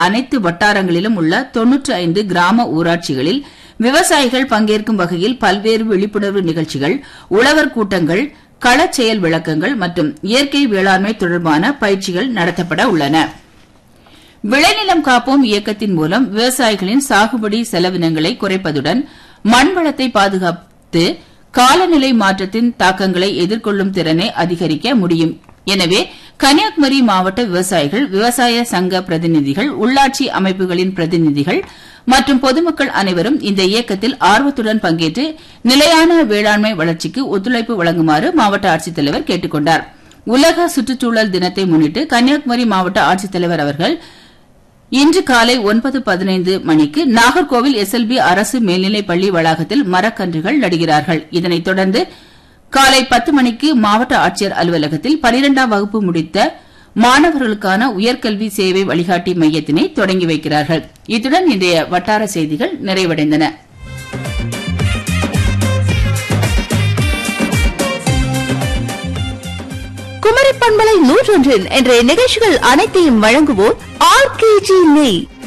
அனைத்து வட்டாரங்களிலும் உள்ள தொன்னூற்று ஐந்து கிராம ஊராட்சிகளில் விவசாயிகள் பங்கேற்கும் வகையில் பல்வேறு விழிப்புணர்வு நிகழ்ச்சிகள் உழவர் கூட்டங்கள் களச் செயல் விளக்கங்கள் மற்றும் இயற்கை வேளாண்மை தொடர்பான பயிற்சிகள் நடத்தப்பட உள்ளன விளைநிலம் காப்போம் இயக்கத்தின் மூலம் விவசாயிகளின் சாகுபடி செலவினங்களை குறைப்பதுடன் மண் வளத்தை பாதுகாத்து காலநிலை மாற்றத்தின் தாக்கங்களை எதிர்கொள்ளும் திறனை அதிகரிக்க முடியும் எனவே கன்னியாகுமரி மாவட்ட விவசாயிகள் விவசாய சங்க பிரதிநிதிகள் உள்ளாட்சி அமைப்புகளின் பிரதிநிதிகள் மற்றும் பொதுமக்கள் அனைவரும் இந்த இயக்கத்தில் ஆர்வத்துடன் பங்கேற்று நிலையான வேளாண்மை வளர்ச்சிக்கு ஒத்துழைப்பு வழங்குமாறு மாவட்ட ஆட்சித்தலைவர் கேட்டுக் கொண்டார் உலக சுற்றுச்சூழல் தினத்தை முன்னிட்டு கன்னியாகுமரி மாவட்ட ஆட்சித்தலைவர் அவர்கள் இன்று காலை ஒன்பது பதினைந்து மணிக்கு நாகர்கோவில் எஸ்எல்பி அரசு மேல்நிலைப் பள்ளி வளாகத்தில் மரக்கன்றுகள் நடுகிறார்கள் இதனைத் தொடர்ந்து காலை பத்து மணிக்கு மாவட்ட ஆட்சியர் அலுவலகத்தில் பனிரெண்டாம் வகுப்பு முடித்த மாணவர்களுக்கான உயர்கல்வி சேவை வழிகாட்டி மையத்தினை தொடங்கி வைக்கிறார்கள் இத்துடன் இன்றைய வட்டார செய்திகள் நிறைவடைந்தன குமரி பண்பலை நூற்றொன்றில் இன்றைய நிகழ்ச்சிகள் அனைத்தையும் வழங்குவோர் ஆர் கே ஜி நெய்